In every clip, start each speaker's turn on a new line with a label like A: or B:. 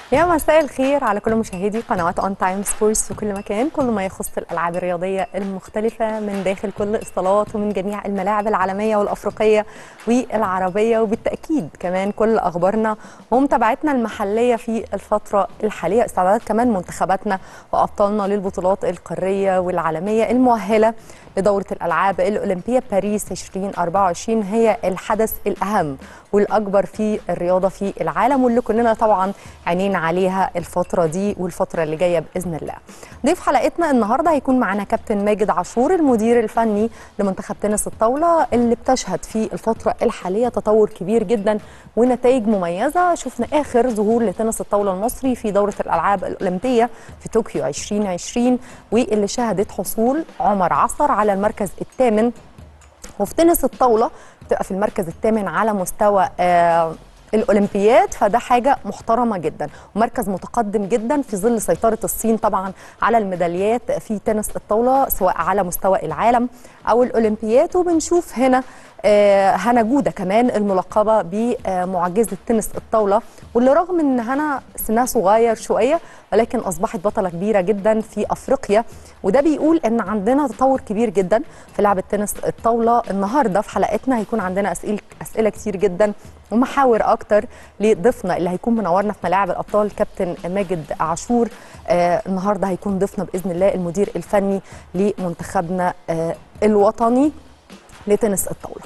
A: يا مساء الخير على كل مشاهدي قنوات اون تايم سبورتس في كل مكان كل ما يخص الالعاب الرياضيه المختلفه من داخل كل الصالات ومن جميع الملاعب العالميه والافريقيه والعربيه وبالتاكيد كمان كل اخبارنا ومتابعتنا المحليه في الفتره الحاليه استعدادات كمان منتخباتنا وابطالنا للبطولات القاريه والعالميه المؤهله لدورة الألعاب الأولمبية باريس 2024 هي الحدث الأهم والأكبر في الرياضة في العالم واللي كلنا طبعا عينين عليها الفترة دي والفترة اللي جاية بإذن الله ضيف حلقتنا النهاردة هيكون معنا كابتن ماجد عاشور المدير الفني لمنتخب تنس الطاولة اللي بتشهد في الفترة الحالية تطور كبير جدا ونتائج مميزة شفنا آخر ظهور لتنس الطاولة المصري في دورة الألعاب الأولمبية في طوكيو 2020 واللي شهدت حصول عمر عصر على المركز الثامن وفي تنس الطاولة بتبقى في المركز الثامن على مستوى آه الاولمبياد فده حاجه محترمه جدا ومركز متقدم جدا في ظل سيطره الصين طبعا على الميداليات في تنس الطاوله سواء على مستوى العالم او الاولمبياد وبنشوف هنا آه هنا جوده كمان الملقبه بمعجزه تنس الطاوله واللي رغم ان هنا سنها صغير شويه ولكن اصبحت بطله كبيره جدا في افريقيا وده بيقول ان عندنا تطور كبير جدا في لعبه تنس الطاوله النهارده في حلقتنا هيكون عندنا اسئله اسئله كتير جدا ومحاور اكتر لضيفنا اللي هيكون منورنا في ملاعب الابطال كابتن ماجد عاشور آه النهارده هيكون ضيفنا باذن الله المدير الفني لمنتخبنا آه الوطني لتنس الطاوله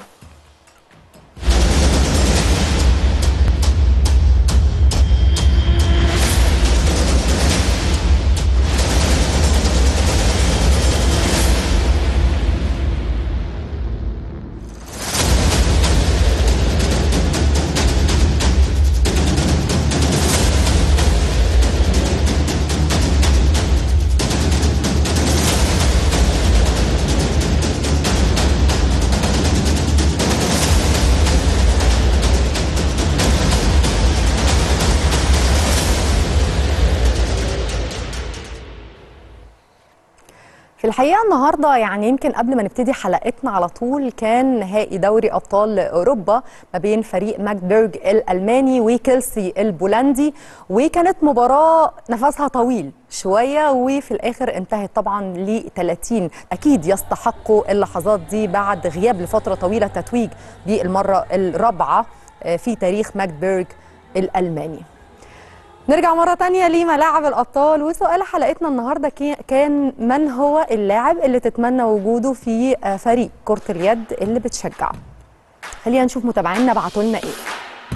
A: في الحقيقه النهارده يعني يمكن قبل ما نبتدي حلقتنا على طول كان نهائي دوري ابطال اوروبا ما بين فريق ماكبرج الالماني وكيلسي البولندي وكانت مباراه نفسها طويل شويه وفي الاخر انتهت طبعا ل 30 اكيد يستحقوا اللحظات دي بعد غياب لفتره طويله تتويج بالمره الرابعه في تاريخ ماكبرج الالماني نرجع مرة تانية لملاعب الأبطال وسؤال حلقتنا النهاردة كان من هو اللاعب اللي تتمنى وجوده في فريق كرة اليد اللي بتشجع خلينا نشوف متابعينا بعتوا لنا ايه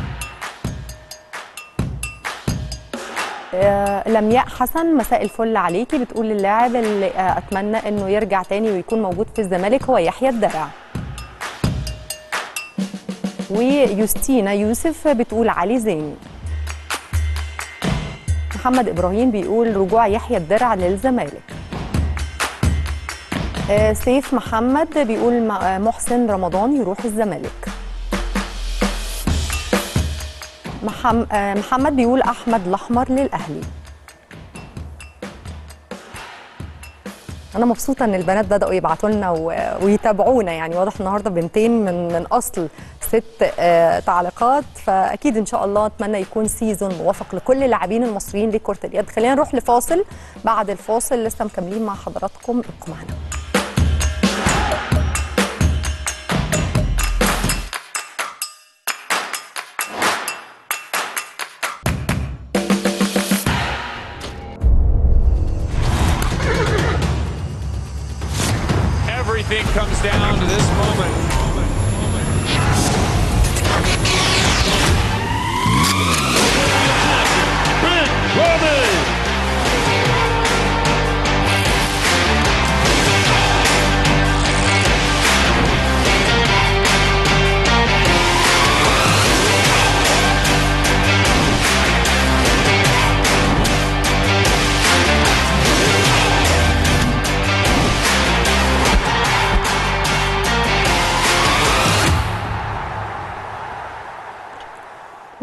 A: آه لمياء حسن مساء الفل عليكي بتقول اللاعب اللي آه اتمنى انه يرجع تاني ويكون موجود في الزمالك هو يحيى الدرع ويوستينا يوسف بتقول علي زين محمد ابراهيم بيقول رجوع يحيى الدرع للزمالك آه سيف محمد بيقول محسن رمضان يروح الزمالك محم آه محمد بيقول احمد الاحمر للاهلي انا مبسوطه ان البنات بداوا يبعتوا لنا ويتابعونا يعني واضح النهارده بنتين من من اصل ست آه تعليقات فاكيد ان شاء الله اتمنى يكون سيزون موفق لكل اللاعبين المصريين لكره اليد خلينا نروح لفاصل بعد الفاصل لسه مكملين مع حضراتكم ابقوا معانا
B: Everything comes down to this moment. Big Brother!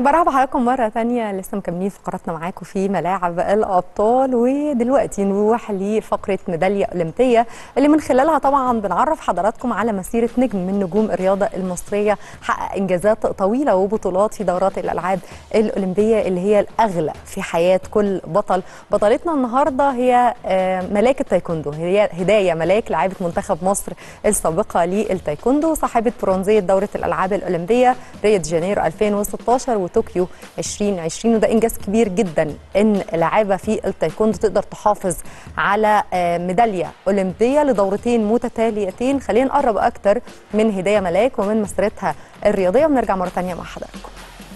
A: برحب بحضراتكم مرة تانية لسه مكملين فقراتنا معاكم في ملاعب الأبطال ودلوقتي نروح لفقرة ميدالية أولمبية اللي من خلالها طبعا بنعرف حضراتكم على مسيرة نجم من نجوم الرياضة المصرية حقق إنجازات طويلة وبطولات في دورات الألعاب الأولمبية اللي هي الأغلى في حياة كل بطل بطلتنا النهاردة هي آه، ملاك التايكوندو هي هداية ملاك لاعبة منتخب مصر السابقة للتايكوندو صاحبة برونزية دورة الألعاب الأولمبية ريو دي جانيرو 2016 وطوكيو 2020 وده انجاز كبير جدا ان لاعبه في التايكوندو تقدر تحافظ على آه، ميداليه اولمبيه لدورتين متتاليتين خلينا نقرب اكتر من هدايه ملاك ومن مسيرتها الرياضيه ونرجع مره ثانيه مع حضراتكم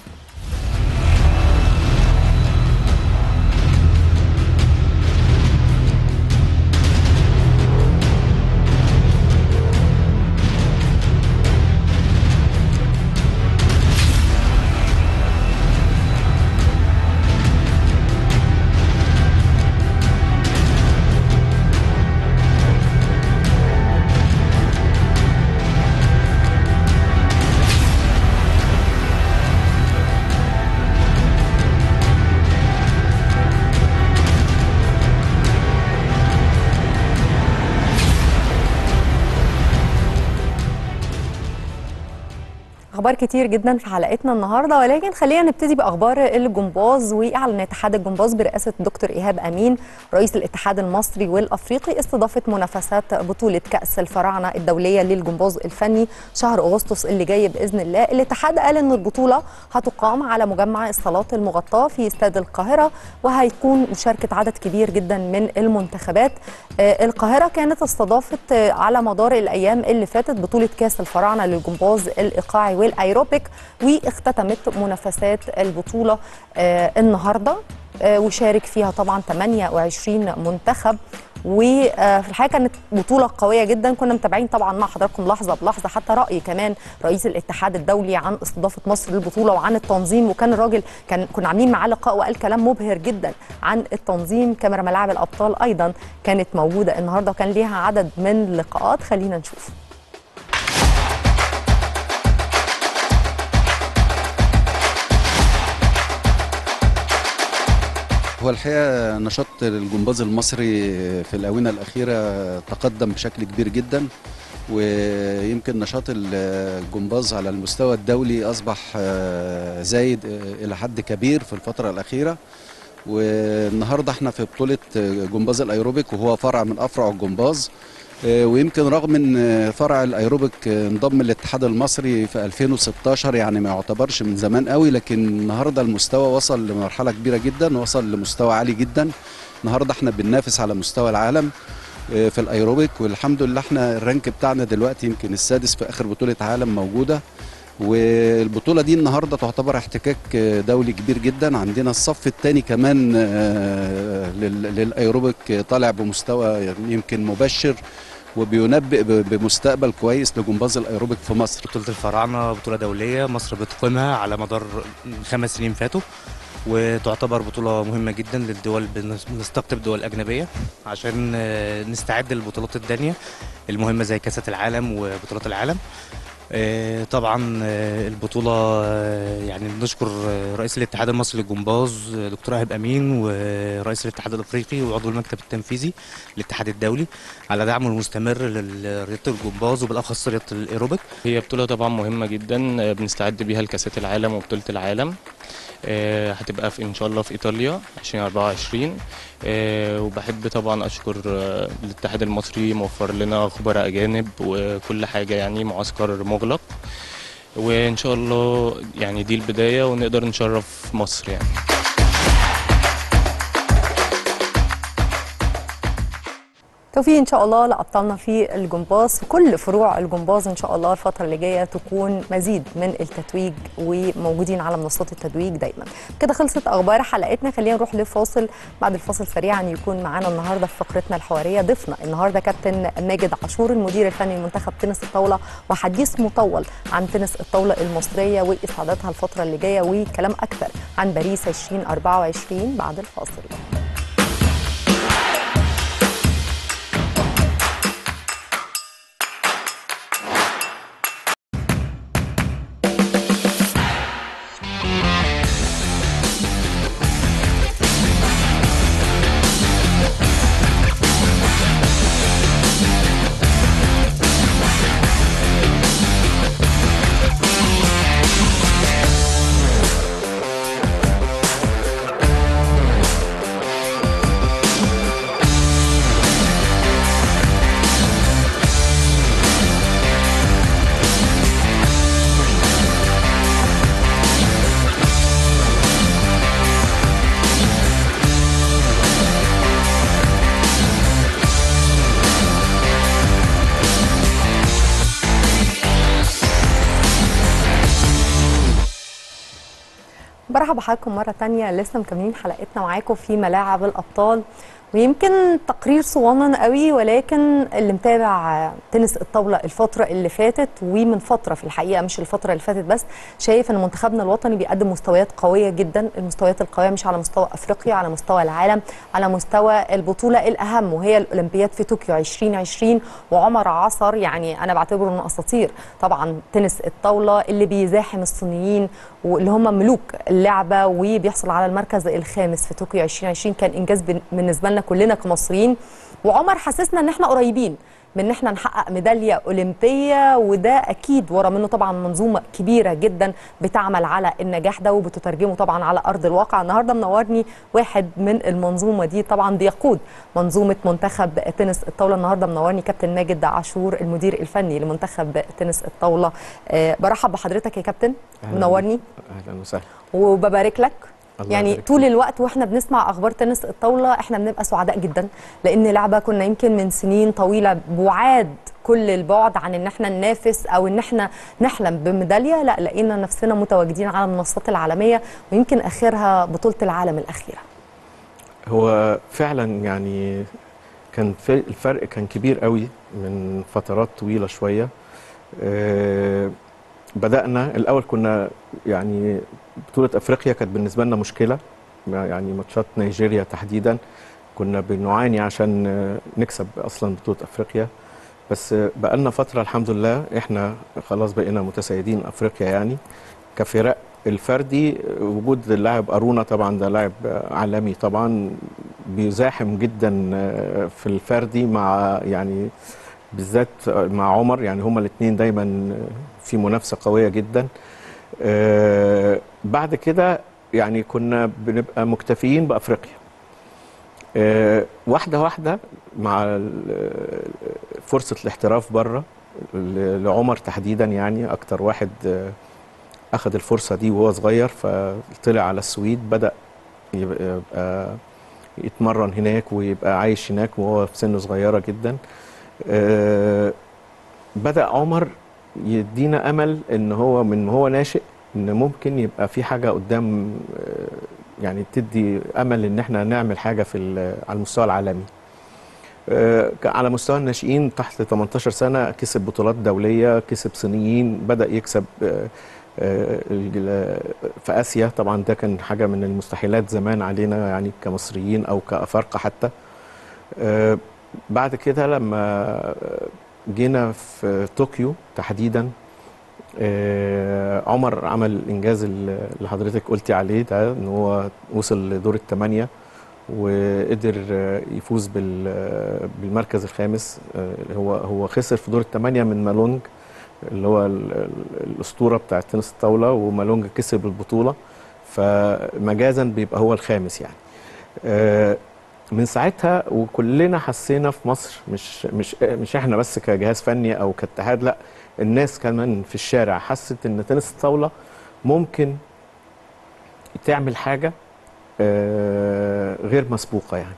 A: اخبار كتير جدا في حلقتنا النهارده ولكن خلينا نبتدي باخبار الجمباز واعلن اتحاد الجمباز برئاسه دكتور ايهاب امين رئيس الاتحاد المصري والافريقي استضافه منافسات بطوله كاس الفراعنه الدوليه للجمباز الفني شهر اغسطس اللي جاي باذن الله الاتحاد قال ان البطوله هتقام على مجمع الصالات المغطاه في استاد القاهره وهيكون مشاركه عدد كبير جدا من المنتخبات آه، القاهره كانت استضافت آه، على مدار الايام اللي فاتت بطوله كاس الفراعنه للجمباز الايقاعي والايروبيك واختتمت منافسات البطوله آه، النهارده آه، وشارك فيها طبعا 28 منتخب وفي الحقيقه كانت بطوله قويه جدا كنا متابعين طبعا مع حضراتكم لحظه بلحظه حتى راي كمان رئيس الاتحاد الدولي عن استضافه مصر للبطوله وعن التنظيم وكان الراجل كان كنا عاملين معاه لقاء وقال كلام مبهر جدا عن التنظيم كاميرا ملاعب الابطال ايضا كانت موجوده النهارده وكان ليها عدد من اللقاءات خلينا نشوف
C: هو الحقيقة نشاط الجمباز المصري في الآونة الأخيرة تقدم بشكل كبير جدا ويمكن نشاط الجمباز على المستوى الدولي أصبح آه، زايد آه، إلى حد كبير في الفترة الأخيرة والنهاردة احنا في بطولة جمباز الأيروبيك وهو فرع من أفرع الجمباز آه، ويمكن رغم ان آه، فرع الايروبيك آه، انضم للاتحاد المصري في 2016 يعني ما يعتبرش من زمان قوي لكن النهارده المستوى وصل لمرحله كبيره جدا وصل لمستوى عالي جدا النهارده احنا بننافس على مستوى العالم آه، في الايروبيك والحمد لله احنا الرانك بتاعنا دلوقتي يمكن السادس في اخر بطوله عالم موجوده والبطوله دي النهارده تعتبر احتكاك آه، دولي كبير جدا عندنا الصف الثاني كمان آه، لل- للايروبيك آه، طالع بمستوى يعني يمكن مبشر وبينبئ ب- بمستقبل كويس لجمباز الايروبيك في مصر
D: بطولة الفراعنة بطولة دولية مصر بتقيمها على مدار خمس سنين فاتوا وتعتبر بطولة مهمة جدا للدول بنس- بنستقطب دول أجنبية عشان آه، نستعد للبطولات التانية المهمة زي كأسات العالم وبطولات العالم آه، طبعا آه، البطولة آه، يعني بنشكر آه، رئيس الاتحاد المصري للجمباز آه، دكتور ايهاب امين ورئيس الاتحاد الافريقي وعضو المكتب التنفيذي للاتحاد الدولي على دعمه المستمر لرياضة الجمباز وبالاخص رياضة الايروبيك
E: هي بطولة طبعا مهمة جدا آه، بنستعد بيها لكأسات العالم وبطولة العالم آه، هتبقى في إن شاء الله في إيطاليا 2024 آه، وبحب طبعا أشكر آه، الاتحاد المصري موفر لنا خبراء أجانب وكل حاجة يعني معسكر مغلق وإن شاء الله يعني دي البداية ونقدر نشرف مصر يعني
A: توفيق ان شاء الله لابطالنا في الجمباز في كل فروع الجمباز ان شاء الله الفتره اللي جايه تكون مزيد من التتويج وموجودين على منصات التتويج دايما كده خلصت اخبار حلقتنا خلينا نروح لفاصل بعد الفاصل سريعا يكون معانا النهارده في فقرتنا الحواريه ضيفنا النهارده كابتن ماجد عاشور المدير الفني لمنتخب تنس الطاوله وحديث مطول عن تنس الطاوله المصريه واستعدادها الفتره اللي جايه وكلام اكثر عن باريس 2024 بعد الفاصل برحب بحضراتكم مرة تانية لسه مكملين حلقتنا معاكم في ملاعب الأبطال ويمكن تقرير صغنن قوي ولكن اللي متابع تنس الطاولة الفترة اللي فاتت ومن فترة في الحقيقة مش الفترة اللي فاتت بس شايف ان منتخبنا الوطني بيقدم مستويات قوية جدا المستويات القوية مش على مستوى افريقيا على مستوى العالم على مستوى البطولة الاهم وهي الاولمبياد في طوكيو 2020 وعمر عصر يعني انا بعتبره من اساطير طبعا تنس الطاولة اللي بيزاحم الصينيين واللي هم ملوك اللعبة وبيحصل على المركز الخامس في طوكيو 2020 كان انجاز بن- بالنسبة لنا كلنا كمصريين وعمر حسسنا ان احنا قريبين من ان احنا نحقق ميداليه اولمبيه وده اكيد ورا منه طبعا منظومه كبيره جدا بتعمل على النجاح ده وبتترجمه طبعا على ارض الواقع النهارده منورني واحد من المنظومه دي طبعا بيقود منظومه منتخب تنس الطاوله النهارده منورني كابتن ماجد عاشور المدير الفني لمنتخب تنس الطاوله أه برحب بحضرتك يا كابتن
F: أهلاً
A: منورني
F: اهلا وسهلا
A: وببارك لك
F: الله
A: يعني
F: يبارك
A: طول
F: فيك.
A: الوقت واحنا بنسمع اخبار تنس الطاوله احنا بنبقى سعداء جدا لان لعبه كنا يمكن من سنين طويله بعاد كل البعد عن ان احنا ننافس او ان احنا نحلم بميداليه لا لقينا نفسنا متواجدين على المنصات العالميه ويمكن اخرها بطوله العالم الاخيره
F: هو فعلا يعني كان في الفرق كان كبير قوي من فترات طويله شويه آه، بدانا الاول كنا يعني بطوله افريقيا كانت بالنسبه لنا مشكله يعني ماتشات نيجيريا تحديدا كنا بنعاني عشان آه، نكسب اصلا بطوله افريقيا بس آه، بقالنا فتره الحمد لله احنا خلاص بقينا متسيدين افريقيا يعني كفرق الفردي وجود اللاعب ارونا طبعا ده لاعب عالمي طبعا بيزاحم جدا في الفردي مع يعني بالذات مع عمر يعني هما الاثنين دايما في منافسه قويه جدا آه، بعد كده يعني كنا بنبقى مكتفيين بافريقيا آه، واحده واحده مع ال- فرصه الاحتراف بره ل- لعمر تحديدا يعني اكتر واحد آه، اخذ الفرصه دي وهو صغير فطلع على السويد بدا يبقى يبقى يتمرن هناك ويبقى عايش هناك وهو في سن صغيره جدا آه، بدا عمر يدينا امل ان هو من هو ناشئ ان ممكن يبقى في حاجه قدام آه، يعني تدي امل ان احنا نعمل حاجه في ال- على المستوى العالمي آه، على مستوى الناشئين تحت 18 سنه كسب بطولات دوليه كسب صينيين بدا يكسب آه، آه، الج- في اسيا طبعا ده كان حاجه من المستحيلات زمان علينا يعني كمصريين او كافارقه حتى آه، بعد كده لما جينا في طوكيو تحديدا آه، عمر عمل الانجاز اللي حضرتك قلتي عليه ده ان هو وصل لدور الثمانيه وقدر آه، يفوز بال- آه، بالمركز الخامس آه، هو هو خسر في دور الثمانيه من مالونج اللي هو ال- ال- الاسطوره بتاع تنس الطاوله ومالونج كسب البطوله فمجازا بيبقى هو الخامس يعني آه، من ساعتها وكلنا حسينا في مصر مش مش مش احنا بس كجهاز فني او كاتحاد لا الناس كمان في الشارع حست ان تنس الطاوله ممكن تعمل حاجه آه، غير مسبوقه يعني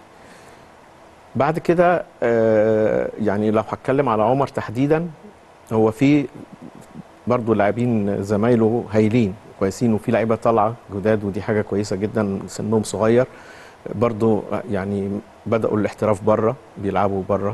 F: بعد كده آه، يعني لو هتكلم على عمر تحديدا هو في برضه لاعبين زمايله هايلين كويسين وفي لعيبه طالعه جداد ودي حاجه كويسه جدا سنهم صغير برضه يعني بداوا الاحتراف بره بيلعبوا بره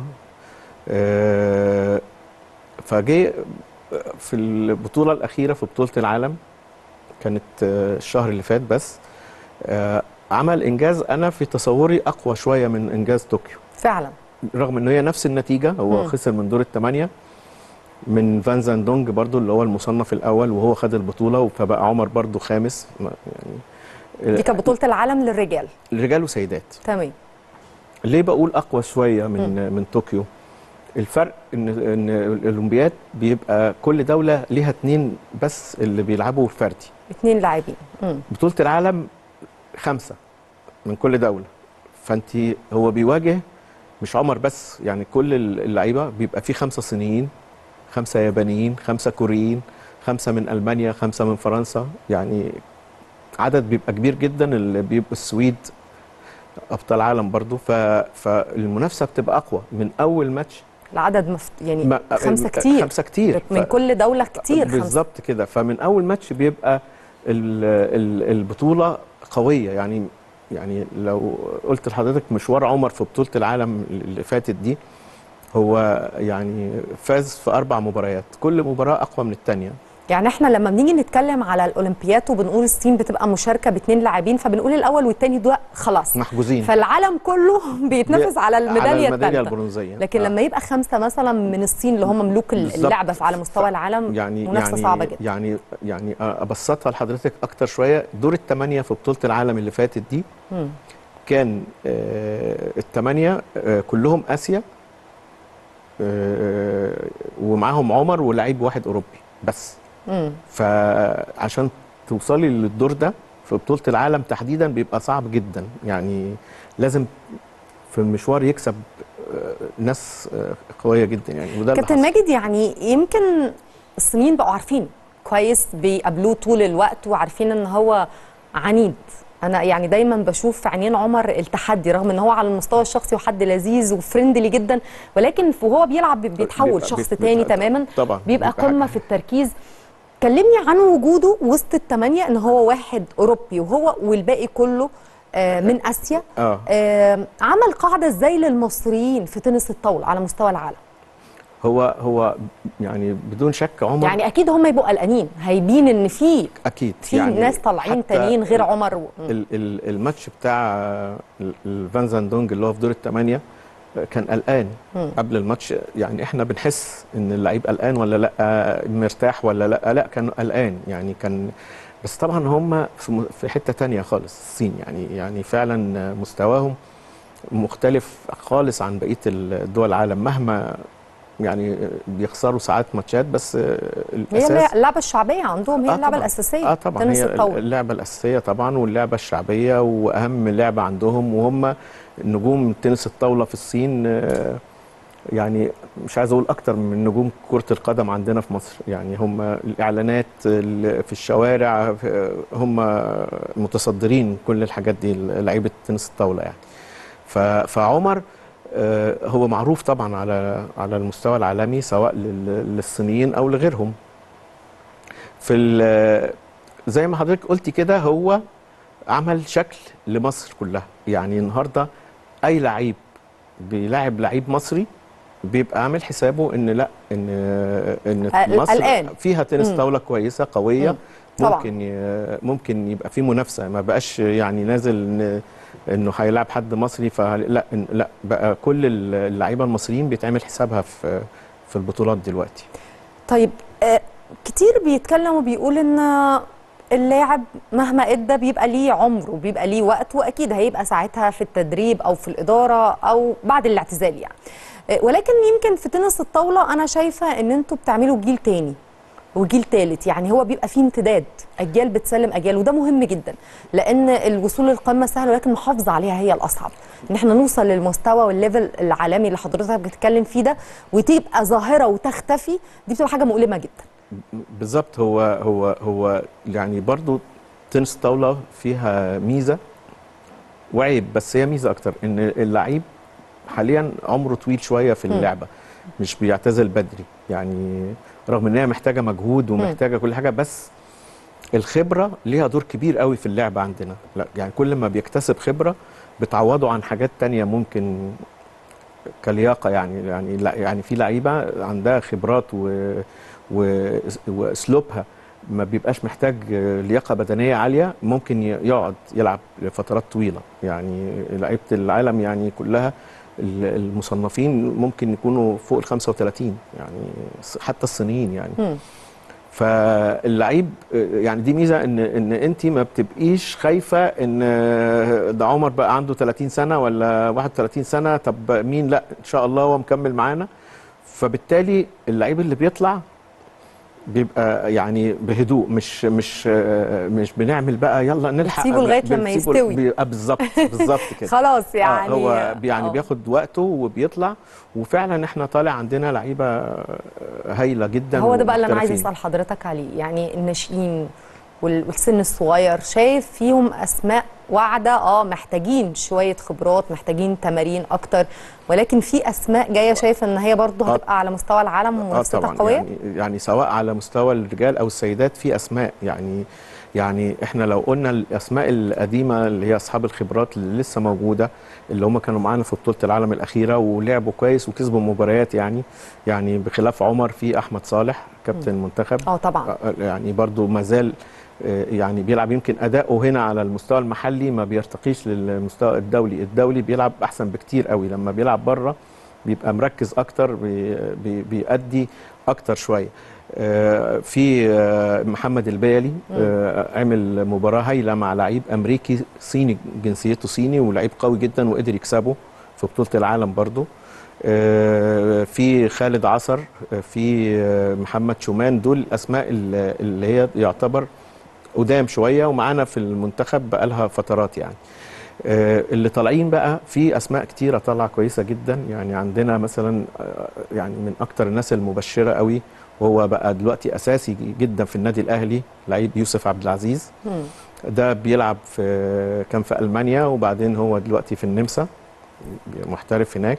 F: آه، فجه في البطوله الاخيره في بطوله العالم كانت آه، الشهر اللي فات بس آه، عمل انجاز انا في تصوري اقوى شويه من انجاز طوكيو
A: فعلا
F: رغم ان هي نفس النتيجه هو
A: مم.
F: خسر من دور الثمانيه من فان زاندونج برضو اللي هو المصنف الاول وهو خد البطوله فبقى عمر برضو خامس ما- يعني
A: دي كانت بطوله العالم للرجال
F: رجال وسيدات
A: تمام
F: ليه بقول اقوى شويه من من طوكيو الفرق ان ان الاولمبياد بيبقى كل دوله ليها اتنين بس اللي بيلعبوا فردي
A: اثنين لاعبين مم.
F: بطوله العالم خمسه من كل دوله فانت هو بيواجه مش عمر بس يعني كل اللعيبه بيبقى فيه خمسه صينيين خمسه يابانيين خمسه كوريين خمسه من المانيا خمسه من فرنسا يعني عدد بيبقى كبير جدا اللي بيبقى السويد ابطال عالم برضو ف... فالمنافسه بتبقى اقوى من اول ماتش
A: العدد مفت... يعني
F: ما-
A: خمسه كتير
F: خمسه كتير
A: من
F: ف-
A: كل دوله كتير خمسه
F: بالظبط كده فمن اول ماتش بيبقى ال- ال- البطوله قويه يعني يعني لو قلت لحضرتك مشوار عمر في بطوله العالم اللي فاتت دي هو يعني فاز في اربع مباريات كل مباراه اقوى من الثانيه
A: يعني احنا لما بنيجي نتكلم على الاولمبيات وبنقول الصين بتبقى مشاركه باثنين لاعبين فبنقول الاول والثاني ده خلاص
F: محجوزين
A: فالعالم كله بيتنافس على الميداليه
F: على الميداليه
A: الثالثه
F: البرونزيه
A: لكن
F: آه.
A: لما يبقى خمسه مثلا من الصين اللي هم ملوك
F: بالظبط.
A: اللعبه في على مستوى
F: ف-
A: العالم
F: يعني
A: منافسه
F: يعني
A: صعبه جدا
F: يعني يعني ابسطها لحضرتك اكتر شويه دور الثمانيه في بطوله العالم اللي فاتت دي
A: مم.
F: كان آه الثمانيه آه كلهم اسيا آه ومعاهم عمر ولاعيب واحد اوروبي بس
A: مم.
F: فعشان توصلي للدور ده في بطوله العالم تحديدا بيبقى صعب جدا يعني لازم في المشوار يكسب آه، ناس آه، قويه جدا يعني وده اللي
A: كابتن
F: حصل.
A: ماجد يعني يمكن الصينيين بقوا عارفين كويس بيقابلوه طول الوقت وعارفين ان هو عنيد انا يعني دايما بشوف في عينين عمر التحدي رغم ان هو على المستوى الشخصي وحد لذيذ وفريندلي جدا ولكن وهو بيلعب بيتحول
F: بيبقى-
A: شخص
F: بيبقى-
A: تاني تماما
F: طبعا
A: بيبقى
F: حاجة-
A: قمه في التركيز كلمني عن وجوده وسط الثمانيه ان هو واحد اوروبي وهو والباقي كله آه، من اسيا
F: اه
A: آه، عمل قاعده ازاي للمصريين في تنس الطاوله على مستوى العالم
F: هو هو يعني بدون شك عمر
A: يعني اكيد هم يبقوا قلقانين هيبين ان في
F: اكيد
A: في
F: يعني
A: ناس طالعين
F: حتى
A: تانيين غير
F: ال-
A: عمر و...
F: ال ال الماتش بتاع ال- الفان زاندونج اللي هو في دور الثمانيه كان قلقان
A: مم.
F: قبل الماتش يعني احنا بنحس ان اللعيب قلقان ولا لا مرتاح ولا لا لا كان قلقان يعني كان بس طبعا هم في م- في حته تانية خالص الصين يعني يعني فعلا مستواهم مختلف خالص عن بقيه الدول العالم مهما يعني بيخسروا ساعات ماتشات بس
A: هي
F: الاساس
A: اللعبه الشعبيه عندهم هي
F: آه
A: اللعبه
F: طبعاً.
A: الاساسيه
F: اه طبعا
A: تنس
F: هي
A: الطاوله
F: اللعبه الاساسيه طبعا واللعبه الشعبيه واهم لعبه عندهم وهم نجوم تنس الطاوله في الصين آه، يعني مش عايز اقول اكتر من نجوم كره القدم عندنا في مصر يعني هم الاعلانات ال- في الشوارع في- هم متصدرين كل الحاجات دي لعيبه تنس الطاوله يعني ف- فعمر آه، هو معروف طبعا على على المستوى العالمي سواء لل- للصينيين او لغيرهم في ال- زي ما حضرتك قلتي كده هو عمل شكل لمصر كلها يعني النهارده اي لعيب بيلاعب لعيب مصري بيبقى عامل حسابه ان لا ان ان
A: قل-
F: مصر
A: قلقان.
F: فيها تنس
A: مم.
F: طاوله كويسه قويه
A: مم. طبعا.
F: ممكن ي- ممكن يبقى في منافسه ما بقاش يعني نازل إن انه هيلاعب حد مصري فلا إن- لا بقى كل اللعيبه المصريين بيتعمل حسابها في في البطولات دلوقتي
A: طيب آه كتير بيتكلم وبيقول ان اللاعب مهما ادى بيبقى ليه عمر وبيبقى ليه وقت واكيد هيبقى ساعتها في التدريب او في الاداره او بعد الاعتزال يعني آه، ولكن يمكن في تنس الطاوله انا شايفه ان انتوا بتعملوا جيل تاني وجيل تالت يعني هو بيبقى فيه امتداد اجيال بتسلم اجيال وده مهم جدا لان الوصول للقمه سهل ولكن المحافظه عليها هي الاصعب ان احنا نوصل للمستوى والليفل العالمي اللي حضرتك بتتكلم فيه ده وتبقى ظاهره وتختفي دي بتبقى حاجه مؤلمه جدا
F: بالظبط هو هو هو يعني برضو تنس طاولة فيها ميزة وعيب بس هي ميزة أكتر إن اللعيب حاليا عمره طويل شوية في اللعبة مش بيعتزل بدري يعني رغم إن هي محتاجة مجهود ومحتاجة كل حاجة بس الخبرة ليها دور كبير قوي في اللعبة عندنا لا يعني كل ما بيكتسب خبرة بتعوضه عن حاجات تانية ممكن كلياقة يعني يعني لا يعني في لعيبة عندها خبرات و و- واسلوبها ما بيبقاش محتاج لياقه بدنيه عاليه ممكن ي- يقعد يلعب لفترات طويله يعني لعيبه العالم يعني كلها ال- المصنفين ممكن يكونوا فوق ال 35 يعني حتى الصينيين يعني
A: مم.
F: فاللعيب يعني دي ميزه ان ان انت ما بتبقيش خايفه ان ده عمر بقى عنده 30 سنه ولا 31 سنه طب مين لا ان شاء الله هو مكمل معانا فبالتالي اللعيب اللي بيطلع بيبقى يعني بهدوء مش مش مش بنعمل بقى يلا نلحق
A: بتسيبه لغاية لما
F: بنسيبه-
A: يستوي.
F: بيبقى بالظبط بالظبط كده
A: خلاص يعني
F: آه هو بي- يعني
A: آه.
F: بياخد وقته وبيطلع وفعلا احنا طالع عندنا لعيبه هايله جدا
A: هو ده بقى اللي انا عايز
F: ومحترفين.
A: اسال حضرتك عليه يعني الناشئين وال- والسن الصغير شايف فيهم اسماء واعده اه محتاجين شويه خبرات محتاجين تمارين اكتر ولكن في اسماء جايه شايفه ان هي برضه
F: آه.
A: هتبقى على مستوى العالم
F: اه
A: ومنافستها
F: طبعا
A: قويه
F: يعني يعني سواء على مستوى الرجال او السيدات في اسماء يعني يعني احنا لو قلنا الاسماء القديمه اللي هي اصحاب الخبرات اللي لسه موجوده اللي هم كانوا معانا في بطوله العالم الاخيره ولعبوا كويس وكسبوا مباريات يعني يعني بخلاف عمر في احمد صالح كابتن المنتخب
A: اه طبعا
F: آه، يعني برضو ما زال آه، يعني بيلعب يمكن اداؤه هنا على المستوى المحلي ما بيرتقيش للمستوى الدولي الدولي بيلعب احسن بكتير قوي لما بيلعب بره بيبقى مركز اكتر بي بي بيأدي اكتر شويه آه، في آه، محمد البيلي آه، عمل مباراه هايله مع لعيب امريكي صيني جنسيته صيني ولعيب قوي جدا وقدر يكسبه في بطوله العالم برضو آه، في خالد عصر آه، في آه، محمد شومان دول الاسماء اللي اللي هي يعتبر قدام شويه ومعانا في المنتخب بقالها فترات يعني آه، اللي طالعين بقى في اسماء كتيره طالعه كويسه جدا يعني عندنا مثلا آه، يعني من اكتر الناس المبشره قوي وهو بقى دلوقتي اساسي جدا في النادي الاهلي لعيب يوسف عبد العزيز
A: مم.
F: ده بيلعب في كان في المانيا وبعدين هو دلوقتي في النمسا محترف هناك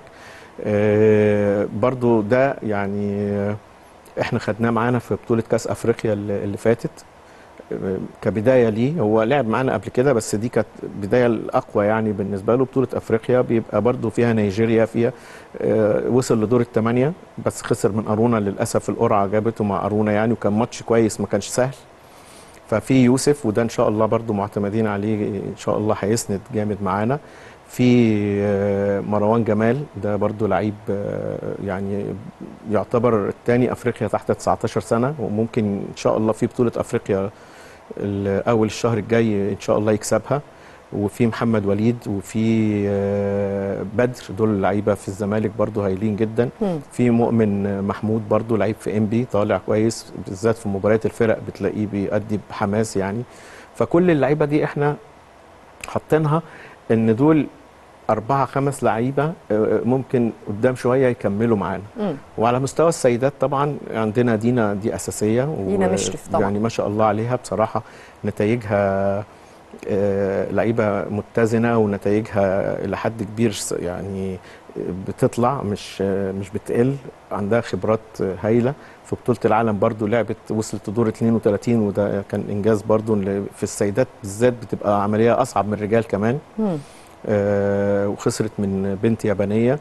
F: آه، برضو ده يعني آه، احنا خدناه معانا في بطولة كاس افريقيا اللي اللي فاتت آه، كبداية ليه هو لعب معانا قبل كده بس دي كانت بداية الأقوى يعني بالنسبة له بطولة أفريقيا بيبقى برضو فيها نيجيريا فيها آه، وصل لدور الثمانية بس خسر من أرونا للأسف القرعة جابته مع أرونا يعني وكان ماتش كويس ما كانش سهل ففي يوسف وده ان شاء الله برضو معتمدين عليه ان شاء الله هيسند جامد معانا في آه، مروان جمال ده برضو لعيب آه، يعني يعتبر الثاني افريقيا تحت 19 سنه وممكن ان شاء الله في بطوله افريقيا ال- اول الشهر الجاي ان شاء الله يكسبها وفي محمد وليد وفي آه، بدر دول لعيبه في الزمالك برضو هايلين جدا
A: مم.
F: في مؤمن محمود برضو لعيب في ام بي طالع كويس بالذات في مباريات الفرق بتلاقيه بيأدي بحماس يعني فكل اللعيبه دي احنا حاطينها ان دول أربعة خمس لعيبة آه، ممكن قدام شوية يكملوا معانا
A: مم.
F: وعلى مستوى السيدات طبعا عندنا دينا دي أساسية و-
A: دينا مشرف طبعا.
F: يعني ما شاء الله عليها بصراحة نتائجها آه، لعيبة متزنة ونتائجها إلى حد كبير س- يعني بتطلع مش آه، مش بتقل عندها خبرات آه، هايلة في بطولة العالم برضو لعبت وصلت لدور 32 وده كان إنجاز برضو إن في السيدات بالذات بتبقى عملية أصعب من الرجال كمان
A: مم.
F: آه، وخسرت من بنت يابانيه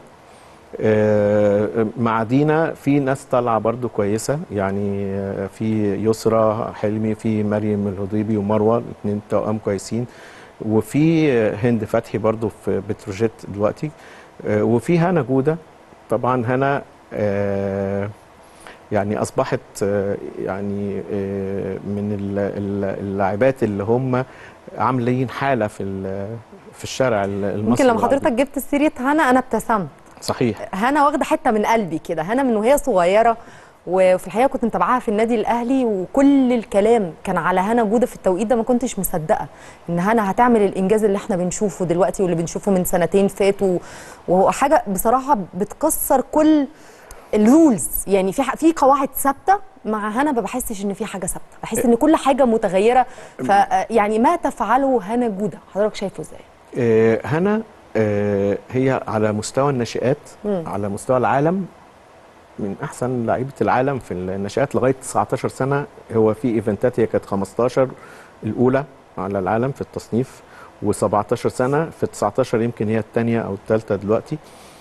F: آه، مع دينا في ناس طالعه برضو كويسه يعني آه، في يسرى حلمي في مريم الهضيبي ومروه الاثنين توأم كويسين وفي آه، هند فتحي برضو في بتروجيت دلوقتي آه، وفي هنا جوده طبعا هنا آه، يعني اصبحت آه، يعني آه، من ال- ال- اللاعبات اللي هم عاملين حاله في ال- في الشارع ال- المصري
A: يمكن لما
F: العربي.
A: حضرتك جبت سيره هنا انا ابتسمت
F: صحيح
A: هنا واخده حته من قلبي كده هنا من وهي صغيره وفي الحقيقه كنت متابعاها في النادي الاهلي وكل الكلام كان على هنا جوده في التوقيت ده ما كنتش مصدقه ان هنا هتعمل الانجاز اللي احنا بنشوفه دلوقتي واللي بنشوفه من سنتين فاتوا وهو حاجه بصراحه بتكسر كل الرولز يعني في ح- في قواعد ثابته مع هنا ما بحسش ان في حاجه ثابته بحس ان كل حاجه متغيره ف يعني ما تفعله هنا جوده حضرتك شايفه ازاي
F: آه، هنا آه، هي على مستوى الناشئات
A: مم.
F: على مستوى العالم من احسن لعيبه العالم في الناشئات لغايه 19 سنه هو في ايفنتات هي كانت 15 الاولى على العالم في التصنيف و17 سنه في 19 يمكن هي الثانيه او الثالثه دلوقتي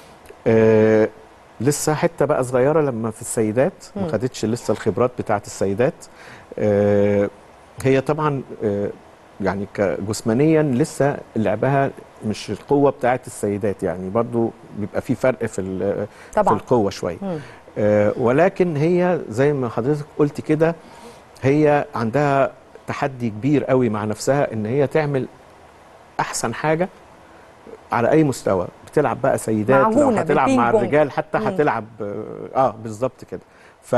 F: آه لسه حته بقى صغيره لما في السيدات ما
A: مم.
F: خدتش لسه الخبرات بتاعه السيدات آه هي طبعا آه يعني كجسمانيا لسه لعبها مش القوه بتاعه السيدات يعني برضو بيبقى في فرق في ال- في
A: طبعا
F: القوه شويه
A: مم.
F: آه، ولكن هي زي ما حضرتك قلت كده هي عندها تحدي كبير قوي مع نفسها ان هي تعمل احسن حاجه على اي مستوى بتلعب بقى سيدات لو
A: معجونة
F: هتلعب مع
A: بالبينج بونج.
F: الرجال حتى
A: مم.
F: هتلعب اه آه، بالظبط كده ف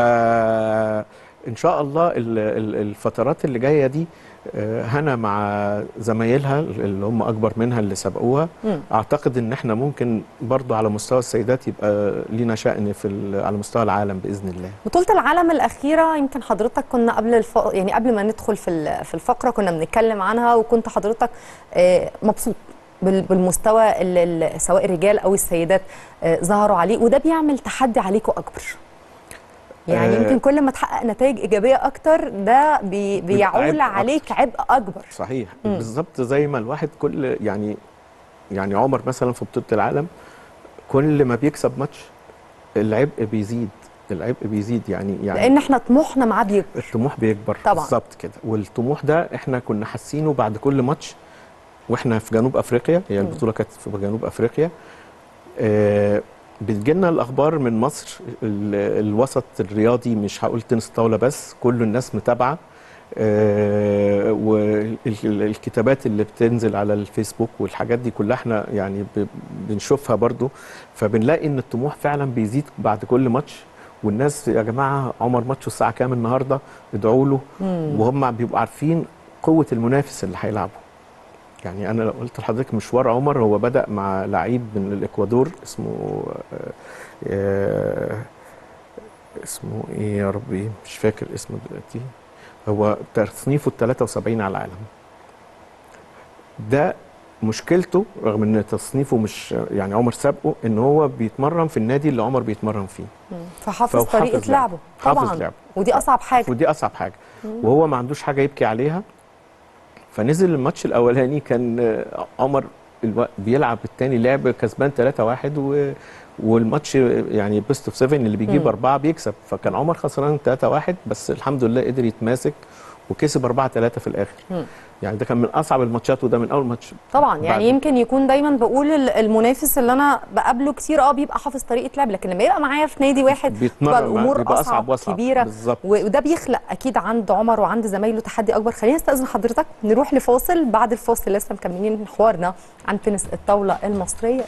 F: ان شاء الله ال- ال- الفترات اللي جايه دي آه، هنا مع زمايلها اللي هم اكبر منها اللي سبقوها
A: مم.
F: اعتقد ان احنا ممكن برضو على مستوى السيدات يبقى لينا شأن في ال- على مستوى العالم باذن الله
A: بطولة العالم الأخيرة يمكن حضرتك كنا قبل الف... يعني قبل ما ندخل في ال- في الفقرة كنا بنتكلم عنها وكنت حضرتك آه، مبسوط بال- بالمستوى اللي اللي سواء الرجال أو السيدات آه، ظهروا عليه وده بيعمل تحدي عليكم أكبر يعني
F: آه،
A: يمكن كل ما تحقق نتائج ايجابيه اكتر ده بي بيعول
F: عبء
A: عليك عبء اكبر
F: صحيح
A: مم.
F: بالظبط زي ما الواحد كل يعني يعني عمر مثلا في بطوله العالم كل ما بيكسب ماتش العبء بيزيد العبء بيزيد يعني يعني
A: لان احنا طموحنا معاه بيكبر
F: الطموح بيكبر
A: طبعاً.
F: بالظبط كده والطموح ده احنا كنا حاسينه بعد كل ماتش واحنا في جنوب افريقيا هي البطوله كانت في جنوب افريقيا آه بتجيلنا الاخبار من مصر ال- الوسط الرياضي مش هقول تنس طاوله بس كل الناس متابعه آه والكتابات اللي بتنزل على الفيسبوك والحاجات دي كلها احنا يعني ب- بنشوفها برضو فبنلاقي ان الطموح فعلا بيزيد بعد كل ماتش والناس يا جماعه عمر ماتشه الساعه كام النهارده ادعوا له وهم بيبقوا عارفين قوه المنافس اللي هيلعبه يعني انا لو قلت لحضرتك مشوار عمر هو بدا مع لعيب من الاكوادور اسمه آه، آه، اسمه ايه يا ربي مش فاكر اسمه دلوقتي هو تصنيفه ال 73 على العالم ده مشكلته رغم ان تصنيفه مش يعني عمر سابقه ان هو بيتمرن في النادي اللي عمر بيتمرن فيه
A: فحافظ
F: فهو
A: طريقه
F: حافظ
A: لعبه
F: لعبه. حافظ
A: طبعا
F: لعبه.
A: ودي اصعب حاجه
F: ودي اصعب حاجه وهو ما عندوش حاجه يبكي عليها فنزل الماتش الاولاني كان آه، عمر الو... بيلعب الثاني لعب كسبان 3-1 و... والماتش يعني بيست اوف 7 اللي بيجيب
A: مم.
F: اربعه بيكسب فكان عمر خسران 3-1 بس الحمد لله قدر يتماسك وكسب 4 3 في الاخر
A: مم.
F: يعني ده كان من اصعب الماتشات وده من اول ماتش
A: طبعا يعني
F: بعد-
A: يمكن يكون دايما بقول ال- المنافس اللي انا بقابله كتير اه بيبقى حافظ طريقه لعب لكن لما يبقى معايا في نادي واحد بتبقى
F: بيتمرن معاه،
A: الامور
F: بيبقى
A: اصعب,
F: أصعب وأصعب.
A: كبيره
F: بالظبط.
A: و- وده بيخلق اكيد عند عمر وعند زمايله تحدي اكبر خلينا نستاذن حضرتك نروح لفاصل بعد الفاصل لسه مكملين حوارنا عن تنس الطاوله المصريه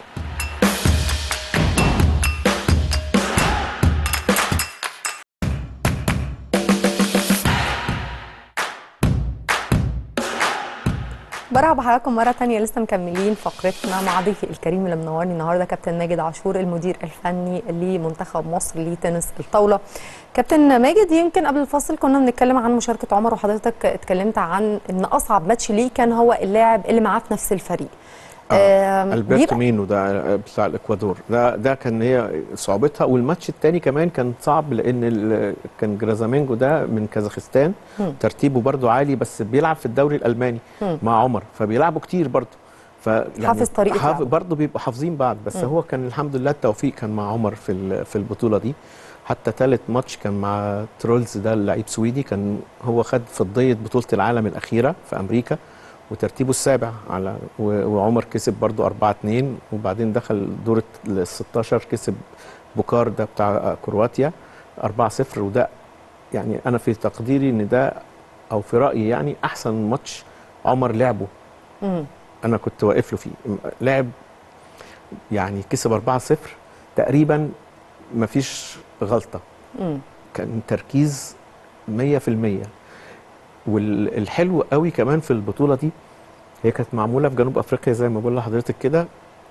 A: برحب بحضراتكم مرة تانية لسه مكملين فقرتنا مع ضيفي الكريم اللي منورني النهارده كابتن ماجد عاشور المدير الفني لمنتخب مصر لتنس الطاولة. كابتن ماجد يمكن قبل الفاصل كنا بنتكلم عن مشاركة عمر وحضرتك اتكلمت عن ان اصعب ماتش ليه كان هو اللاعب اللي معاه في نفس الفريق. آم،
F: البرتو
A: بيبقى-
F: مينو ده بتاع الاكوادور ده ده كان هي صعوبتها والماتش الثاني كمان كان صعب لان ال- كان جرازامينجو ده من كازاخستان
A: مم.
F: ترتيبه برضو عالي بس بيلعب في الدوري الالماني
A: مم.
F: مع عمر فبيلعبوا كتير برضو ف يعني
A: حافظ طريقة
F: حاف-
A: لعبه.
F: برضو بيبقوا حافظين بعض بس
A: مم.
F: هو كان الحمد لله التوفيق كان مع عمر في ال- في البطوله دي حتى ثالث ماتش كان مع ترولز ده اللعيب سويدي كان هو خد فضيه بطوله العالم الاخيره في امريكا وترتيبه السابع على و- وعمر كسب برضو 4 2 وبعدين دخل دور ال 16 كسب بوكار ده بتاع كرواتيا 4 0 وده يعني انا في تقديري ان ده او في رايي يعني احسن ماتش عمر لعبه
A: مم.
F: انا كنت واقف له فيه لعب يعني كسب 4 0 تقريبا ما فيش غلطه
A: مم.
F: كان تركيز 100% والحلو قوي كمان في البطوله دي هي كانت معموله في جنوب افريقيا زي ما بقول لحضرتك كده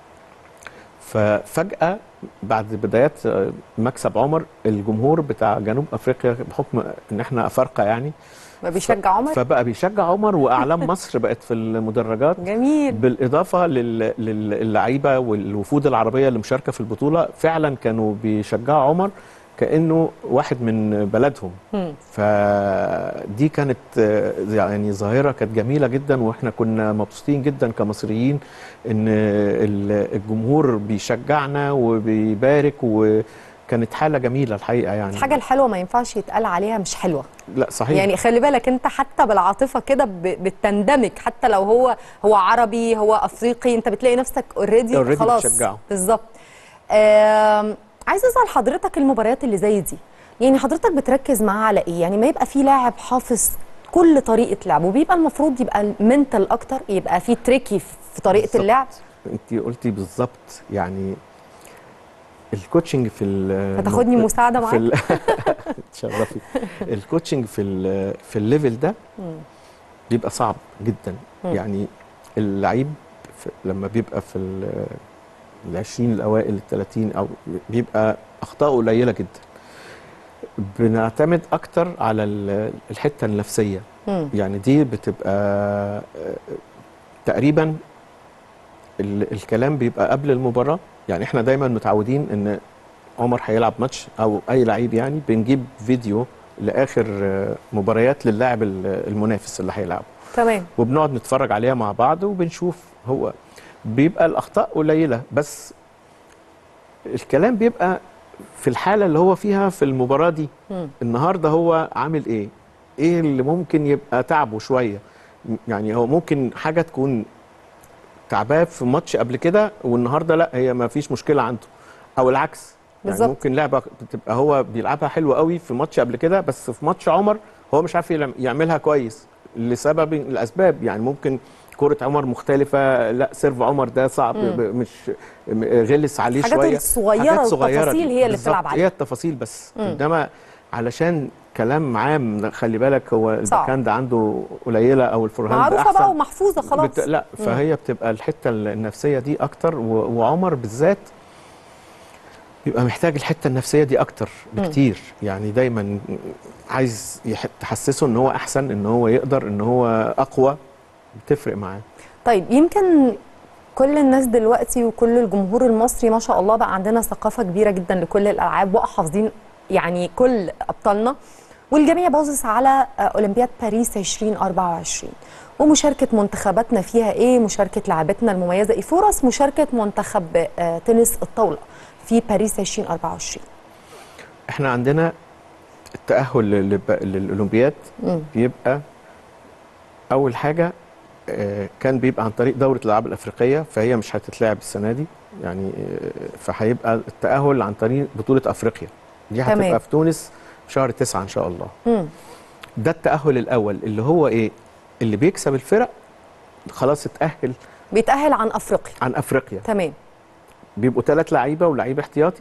F: ففجاه بعد بدايات آه، مكسب عمر الجمهور بتاع جنوب افريقيا بحكم ان احنا افارقه يعني
A: ما بيشجع عمر
F: فبقى بيشجع عمر واعلام مصر بقت في المدرجات
A: جميل
F: بالاضافه لل- لل- للعيبه والوفود العربيه اللي مشاركه في البطوله فعلا كانوا بيشجعوا عمر كانه واحد من بلدهم
A: مم.
F: فدي كانت آه، يعني ظاهره كانت جميله جدا واحنا كنا مبسوطين جدا كمصريين ان ال- الجمهور بيشجعنا وبيبارك وكانت حاله جميله الحقيقه يعني
A: الحاجة الحلوة ما ينفعش يتقال عليها مش حلوة
F: لا صحيح
A: يعني خلي بالك انت حتى بالعاطفه كده ب- بتندمج حتى لو هو هو عربي هو افريقي انت بتلاقي نفسك اوريدي
F: Already
A: خلاص
F: بتشجعه.
A: بالظبط آم، عايز اسال حضرتك المباريات اللي زي دي يعني حضرتك بتركز معاه على ايه يعني ما يبقى في لاعب حافظ كل طريقه لعبه بيبقى المفروض يبقى المنتال ااكتر يبقى في تريكي في طريقه
F: بالظبط.
A: اللعب
F: انت قلتي بالظبط يعني الكوتشنج في ال
A: هتاخدني مساعده
F: في
A: معاك
F: ال... تشرفي الكوتشنج في ال... في الليفل ده
A: مم.
F: بيبقى صعب جدا
A: مم.
F: يعني اللعيب في... لما بيبقى في ال... ال 20 الاوائل ال 30 او بيبقى اخطائه قليله جدا بنعتمد اكتر على ال- الحته النفسيه
A: مم.
F: يعني دي بتبقى آه، تقريبا ال- الكلام بيبقى قبل المباراه يعني احنا دايما متعودين ان عمر هيلعب ماتش او اي لعيب يعني بنجيب فيديو لاخر آه، مباريات للاعب ال- المنافس اللي هيلعبه
A: تمام
F: وبنقعد نتفرج عليها مع بعض وبنشوف هو بيبقى الاخطاء قليله بس الكلام بيبقى في الحاله اللي هو فيها في المباراه دي
A: مم.
F: النهارده هو عامل ايه ايه اللي ممكن يبقى تعبه شويه يعني هو ممكن حاجه تكون تعباه في ماتش قبل كده والنهارده لا هي ما فيش مشكله عنده او العكس يعني
A: بالظبط.
F: ممكن لعبه بتبقى هو بيلعبها حلوه قوي في ماتش قبل كده بس في ماتش عمر هو مش عارف يلعم- يعملها كويس لسبب الاسباب يعني ممكن كرة عمر مختلفة لا سيرف عمر ده صعب
A: مم.
F: ب- مش م- غلس عليه
A: الحاجات
F: شوية
A: الصغيرة والتفاصيل هي اللي
F: بالظبط،
A: بتلعب عليها.
F: هي التفاصيل بس
A: مم.
F: انما علشان كلام عام خلي بالك هو
A: صعب.
F: الباكاند عنده قليله او الفورهاند
A: معروفه
F: احسن
A: بقى ومحفوظه خلاص
F: بت... لا فهي بتبقى الحته النفسيه دي اكتر و... وعمر بالذات بيبقى محتاج الحته النفسيه دي اكتر بكتير يعني دايما عايز يح... تحسسه ان هو احسن ان هو يقدر ان هو اقوى بتفرق معاه
A: طيب يمكن كل الناس دلوقتي وكل الجمهور المصري ما شاء الله بقى عندنا ثقافه كبيره جدا لكل الالعاب وبقى حافظين يعني كل ابطالنا والجميع باصص على آه، اولمبياد باريس 2024 ومشاركه منتخباتنا فيها ايه مشاركه لاعبتنا المميزه ايه فرص مشاركه منتخب آه، تنس الطاوله في باريس 2024
F: احنا عندنا التاهل لل... للاولمبياد
A: مم.
F: بيبقى اول حاجه آه، كان بيبقى عن طريق دوره الالعاب الافريقيه فهي مش هتتلعب السنه دي يعني آه، فهيبقى التاهل عن طريق بطوله افريقيا دي
A: تمام.
F: هتبقى في تونس في شهر تسعة ان شاء الله
A: مم.
F: ده التاهل الاول اللي هو ايه اللي بيكسب الفرق خلاص اتاهل
A: بيتاهل عن افريقيا
F: عن افريقيا
A: تمام
F: بيبقوا ثلاث لعيبه ولعيب احتياطي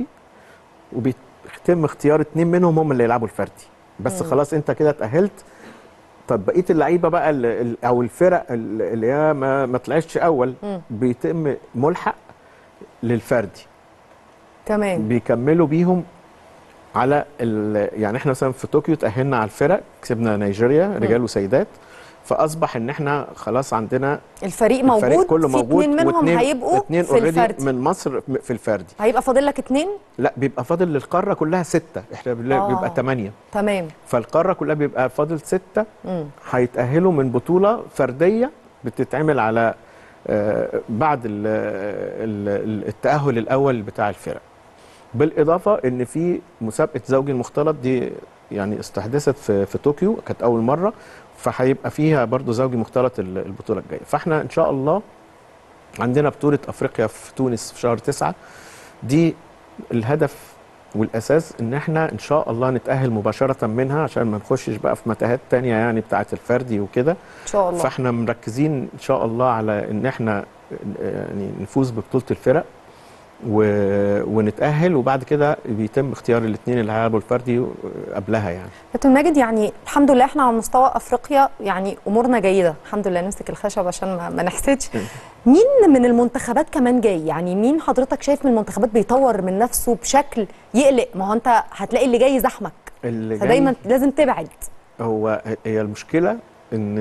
F: وبيتم اختيار اتنين منهم هم اللي يلعبوا الفردي بس
A: مم.
F: خلاص انت كده اتاهلت طب بقيه اللعيبه بقى ال- ال- او الفرق ال- اللي هي ما, ما طلعتش اول
A: مم.
F: بيتم ملحق للفردي
A: تمام
F: بيكملوا بيهم على ال- يعني احنا مثلا في طوكيو تاهلنا على الفرق كسبنا نيجيريا رجال وسيدات فاصبح ان احنا خلاص عندنا
A: الفريق موجود
F: الفريق كله
A: في
F: موجود
A: اتنين منهم
F: واتنين-
A: هيبقوا
F: اتنين
A: في
F: already
A: الفردي
F: من مصر في الفردي
A: هيبقى فاضل لك اتنين
F: لا بيبقى فاضل للقاره كلها سته احنا بنلا-
A: آه.
F: بيبقى ثمانيه
A: تمام
F: فالقاره كلها بيبقى فاضل سته
A: مم.
F: هيتاهلوا من بطوله فرديه بتتعمل على آه، بعد ال- ال- التاهل الاول بتاع الفرق بالاضافه ان في مسابقه زوجي المختلط دي يعني استحدثت في في طوكيو كانت اول مره فهيبقى فيها برضو زوجي مختلط ال- البطوله الجايه فاحنا ان شاء الله عندنا بطوله افريقيا في تونس في شهر تسعة دي الهدف والاساس ان احنا ان شاء الله نتاهل مباشره منها عشان ما نخشش بقى في متاهات تانية يعني بتاعه الفردي وكده
A: ان شاء الله
F: فاحنا مركزين ان شاء الله على ان احنا يعني نفوز ببطوله الفرق و... ونتاهل وبعد كده بيتم اختيار الاثنين اللي هيلعبوا الفردي قبلها يعني
A: كابتن ماجد يعني الحمد لله احنا على مستوى افريقيا يعني امورنا جيده الحمد لله نمسك الخشب عشان ما, ما نحسدش مين من المنتخبات كمان جاي يعني مين حضرتك شايف من المنتخبات بيطور من نفسه بشكل يقلق ما هو انت هتلاقي اللي جاي زحمك
F: اللي
A: فدايما
F: جاي
A: لازم تبعد
F: هو هي المشكله ان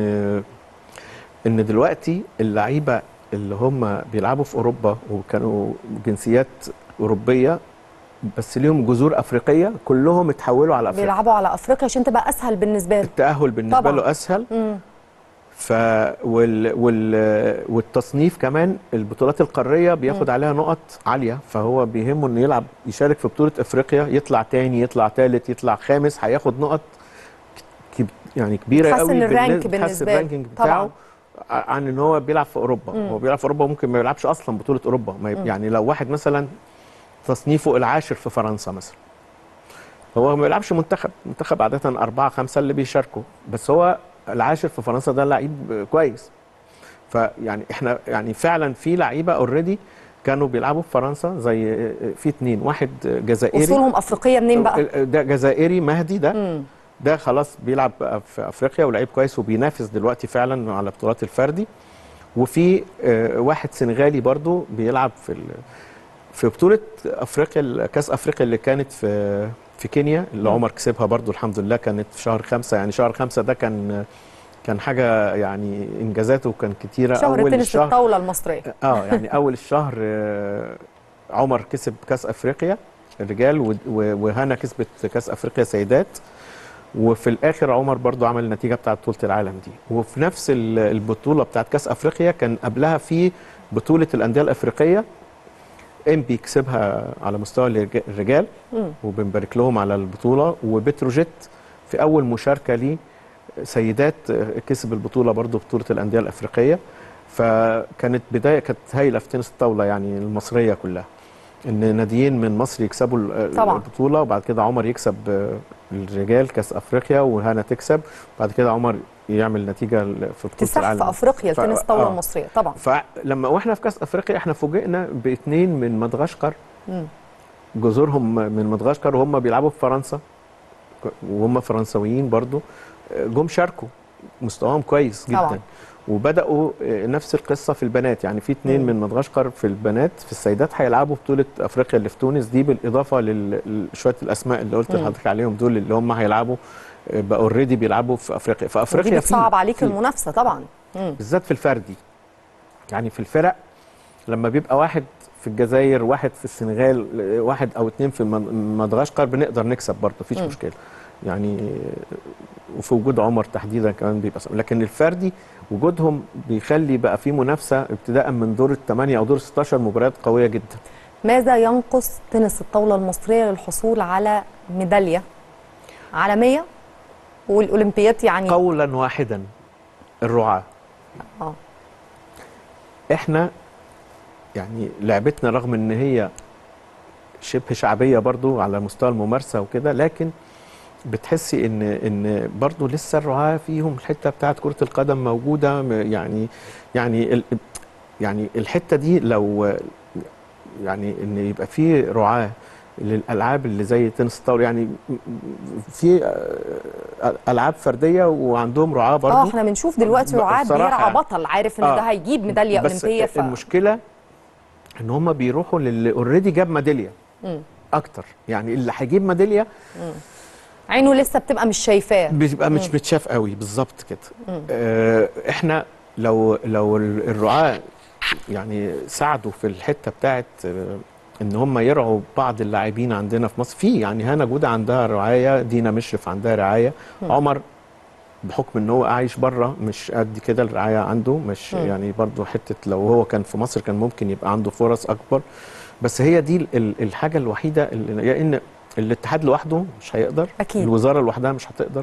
F: ان دلوقتي اللعيبه اللي هم بيلعبوا في اوروبا وكانوا جنسيات اوروبيه بس ليهم جذور افريقيه كلهم اتحولوا على افريقيا
A: بيلعبوا على افريقيا عشان تبقى اسهل بالنسبه له
F: التاهل بالنسبه
A: طبعاً.
F: له اسهل
A: مم.
F: ف وال... وال... والتصنيف كمان البطولات القاريه بياخد عليها نقط عاليه فهو بيهمه انه يلعب يشارك في بطوله افريقيا يطلع تاني يطلع تالت يطلع خامس هياخد نقط ك... يعني كبيره
A: بتحسن
F: قوي
A: الرانك
F: بالنسبة-
A: بالنسبة
F: بتحسن
A: له.
F: الرانكينج
A: طبعاً.
F: بتاعه عن ان هو بيلعب في اوروبا
A: مم.
F: هو بيلعب في اوروبا ممكن ما يلعبش اصلا بطوله اوروبا ما يب...
A: مم.
F: يعني لو واحد مثلا تصنيفه العاشر في فرنسا مثلا هو ما بيلعبش منتخب منتخب عاده أربعة خمسة اللي بيشاركوا بس هو العاشر في فرنسا ده لعيب كويس فيعني احنا يعني فعلا في لعيبه اوريدي كانوا بيلعبوا في فرنسا زي في اتنين واحد جزائري
A: اصولهم افريقيه منين بقى
F: ده جزائري مهدي ده
A: مم.
F: ده خلاص بيلعب بقى في افريقيا ولعيب كويس وبينافس دلوقتي فعلا على بطولات الفردي وفي آه، واحد سنغالي برضو بيلعب في ال... في بطوله افريقيا كاس افريقيا اللي كانت في في كينيا اللي عمر كسبها برضو الحمد لله كانت في شهر خمسة يعني شهر خمسة ده كان كان حاجه يعني انجازاته كان كتيره
A: شهر
F: اول
A: تنس
F: الشهر
A: الطاوله المصريه
F: اه يعني اول الشهر آه، عمر كسب كاس افريقيا الرجال و- و- وهنا كسبت كاس افريقيا سيدات وفي الاخر عمر برضو عمل النتيجه بتاعه بطوله العالم دي وفي نفس ال- البطوله بتاعه كاس افريقيا كان قبلها في بطوله الانديه الافريقيه انبي كسبها على مستوى الرج- الرجال
A: مم.
F: وبنبارك لهم على البطوله وبتروجيت في اول مشاركه ليه سيدات كسب البطوله برضو بطوله الانديه الافريقيه فكانت بدايه كانت هايله في تنس الطاوله يعني المصريه كلها ان ناديين من مصر يكسبوا ال-
A: طبعاً.
F: البطوله وبعد كده عمر يكسب آه، الرجال كاس افريقيا وهنا تكسب بعد كده عمر يعمل نتيجه ل- في بطوله
A: اكتساح
F: العالم
A: في افريقيا
F: ف-
A: التنس الطاوله
F: آه.
A: المصريه طبعا
F: فلما واحنا في كاس افريقيا احنا فوجئنا باثنين من مدغشقر
A: مم.
F: جذورهم من مدغشقر وهم بيلعبوا في فرنسا وهم فرنساويين برضو جم شاركوا مستواهم كويس جدا
A: طبعاً.
F: وبداوا نفس القصه في البنات يعني في اثنين
A: مم.
F: من مدغشقر في البنات في السيدات هيلعبوا بطوله افريقيا اللي في تونس دي بالاضافه لشويه الاسماء اللي قلت
A: مم.
F: لحضرتك عليهم دول اللي هم هيلعبوا بقى اوريدي بيلعبوا في افريقيا في
A: ودي
F: افريقيا في-
A: بتصعب عليك
F: في-
A: المنافسه طبعا مم.
F: بالذات في الفردي يعني في الفرق لما بيبقى واحد في الجزائر واحد في السنغال واحد او اتنين في من- مدغشقر بنقدر نكسب برضه مفيش
A: مم.
F: مشكله يعني وفي وجود عمر تحديدا كمان بيبقى صعب. لكن الفردي وجودهم بيخلي بقى في منافسه ابتداء من دور الثمانيه او دور 16 مباريات قويه جدا
A: ماذا ينقص تنس الطاوله المصريه للحصول على ميداليه عالميه والاولمبيات يعني
F: قولا واحدا الرعاه
A: اه
F: احنا يعني لعبتنا رغم ان هي شبه شعبيه برضو على مستوى الممارسه وكده لكن بتحسي ان ان برضو لسه الرعاه فيهم الحته بتاعت كره القدم موجوده م- يعني يعني ال يعني الحته دي لو يعني ان يبقى في رعاه للالعاب اللي زي تنس الطاوله يعني م- م- في آه، العاب فرديه وعندهم رعاه برضو
A: اه احنا بنشوف دلوقتي
F: ب-
A: رعاة
F: بصراحة
A: بيرعى
F: يعني.
A: بطل عارف ان
F: آه.
A: ده هيجيب ميداليه
F: بس
A: اولمبيه ف...
F: المشكله ان هم بيروحوا للي اوريدي جاب ميداليه
A: مم.
F: اكتر يعني اللي هيجيب ميداليه
A: عينه لسه بتبقى مش شايفاه
F: بيبقى مش متشاف قوي بالظبط كده آه احنا لو لو ال- الرعاه يعني ساعدوا في الحته بتاعت آه ان هم يرعوا بعض اللاعبين عندنا في مصر في يعني هنا جوده عندها رعايه دينا مشرف عندها رعايه عمر بحكم ان هو عايش بره مش قد كده الرعايه عنده مش
A: مم.
F: يعني برضو حته لو هو كان في مصر كان ممكن يبقى عنده فرص اكبر بس هي دي ال- ال- الحاجه الوحيده اللي لان الاتحاد لوحده مش هيقدر
A: أكيد.
F: الوزاره لوحدها مش هتقدر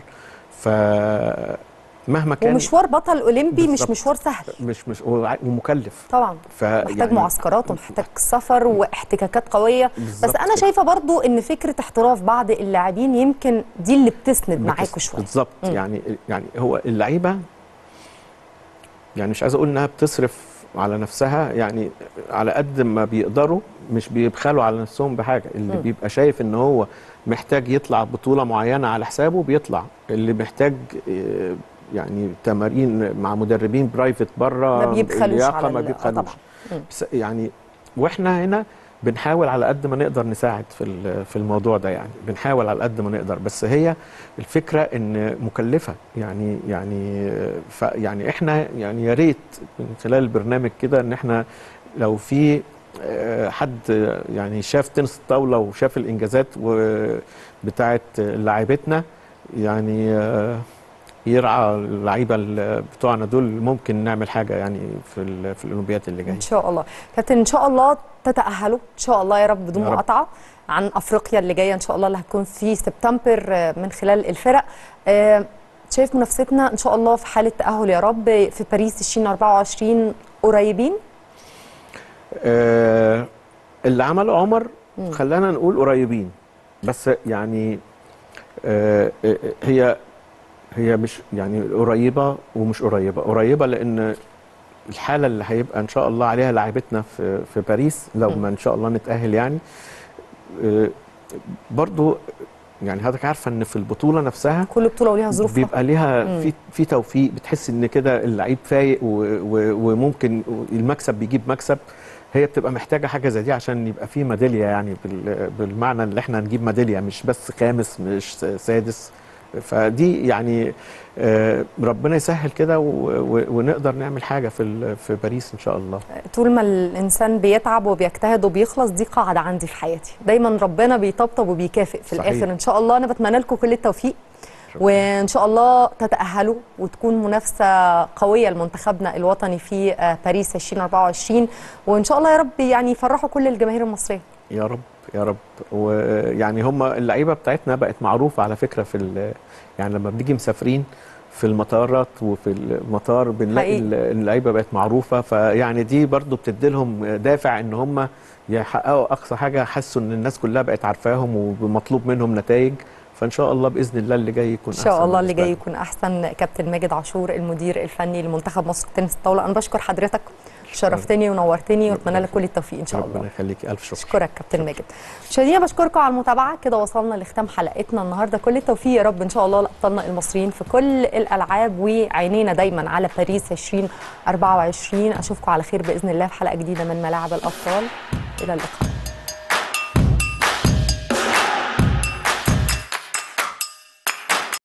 F: فمهما كان
A: ومشوار بطل اولمبي مش
F: بالظبط.
A: مشوار سهل
F: مش مش وع- ومكلف
A: طبعا
F: ف
A: محتاج
F: يعني
A: معسكرات ومحتاج سفر واحتكاكات قويه بس
F: بالظبط
A: انا
F: كده.
A: شايفه برضو ان فكره احتراف بعض اللاعبين يمكن دي اللي بتسند معاكوا
F: بتس-
A: شويه
F: بالظبط
A: مم.
F: يعني يعني هو اللعيبه يعني مش عايز اقول انها بتصرف على نفسها يعني على قد ما بيقدروا مش بيبخلوا على نفسهم بحاجه اللي
A: مم.
F: بيبقى شايف ان هو محتاج يطلع بطوله معينه على حسابه بيطلع اللي محتاج آه، يعني تمارين مع مدربين برايفت بره
A: ما بيبخلوش
F: اللياقة
A: على
F: ما
A: ال- آه
F: بيبخلوش
A: طبعا مم.
F: بس يعني واحنا هنا بنحاول على قد ما نقدر نساعد في ال- في الموضوع ده يعني بنحاول على قد ما نقدر بس هي الفكره ان مكلفه يعني يعني ف يعني احنا يعني يا ريت من خلال البرنامج كده ان احنا لو في آه، حد يعني شاف تنس الطاوله وشاف الانجازات و- بتاعه لاعيبتنا يعني آه، يرعى اللعيبه ال- بتوعنا دول ممكن نعمل حاجه يعني في ال- في الاولمبياد اللي جايه
A: ان شاء الله كابتن ان شاء الله تتاهلوا ان شاء الله يا رب بدون
F: يا رب.
A: مقاطعه عن افريقيا اللي جايه ان شاء الله اللي هتكون في سبتمبر آه، من خلال الفرق آه، شايف منافستنا ان شاء الله في حاله تاهل يا رب في باريس 2024 قريبين
F: آه، اللي عمله عمر
A: مم.
F: خلانا نقول قريبين بس يعني آه، آه، هي هي مش يعني قريبه ومش قريبه قريبه لان الحاله اللي هيبقى ان شاء الله عليها لاعبتنا في في باريس لو
A: مم.
F: ما ان شاء الله نتاهل يعني آه، برضو يعني حضرتك عارفه ان في البطوله نفسها
A: كل بطوله وليها ظروفها
F: بيبقى ليها
A: مم.
F: في في توفيق بتحس ان كده اللعيب فايق و- و- وممكن المكسب بيجيب مكسب هي بتبقى محتاجه حاجه زي دي عشان يبقى في ميداليه يعني بال- بالمعنى اللي احنا نجيب ميداليه مش بس خامس مش سادس فدي يعني آه، ربنا يسهل كده و- و- ونقدر نعمل حاجه في ال- في باريس ان شاء الله
A: طول ما الانسان بيتعب وبيجتهد وبيخلص دي قاعده عندي في حياتي دايما ربنا بيطبطب وبيكافئ في
F: صحيح.
A: الاخر ان شاء الله انا بتمنى لكم كل التوفيق وان شاء الله تتاهلوا وتكون منافسه قويه لمنتخبنا الوطني في آه، باريس 2024 وان شاء الله يا رب يعني يفرحوا كل الجماهير المصريه
F: يا رب يا رب ويعني هم اللعيبه بتاعتنا بقت معروفه على فكره في ال- يعني لما بنيجي مسافرين في المطارات وفي المطار بنلاقي
A: حقيقي.
F: ال- اللعيبه بقت معروفه فيعني دي برضو بتدي لهم دافع ان هم يحققوا اقصى حاجه حسوا ان الناس كلها بقت عارفاهم ومطلوب منهم نتائج فان شاء الله باذن الله اللي جاي يكون
A: ان شاء
F: أحسن
A: الله اللي
F: بالنسبة
A: جاي
F: لنا.
A: يكون احسن كابتن ماجد عاشور المدير الفني لمنتخب مصر تنس الطاوله انا بشكر حضرتك شرفتني ونورتني واتمنى لك كل التوفيق ان شاء الله
F: ربنا يخليكي الف شكر
A: اشكرك كابتن ماجد مشاهدينا بشكركم على المتابعه كده وصلنا لختام حلقتنا النهارده كل التوفيق يا رب ان شاء الله لابطالنا المصريين في كل الالعاب وعينينا دايما على باريس 2024 اشوفكم على خير باذن الله في حلقه جديده من ملاعب الابطال الى اللقاء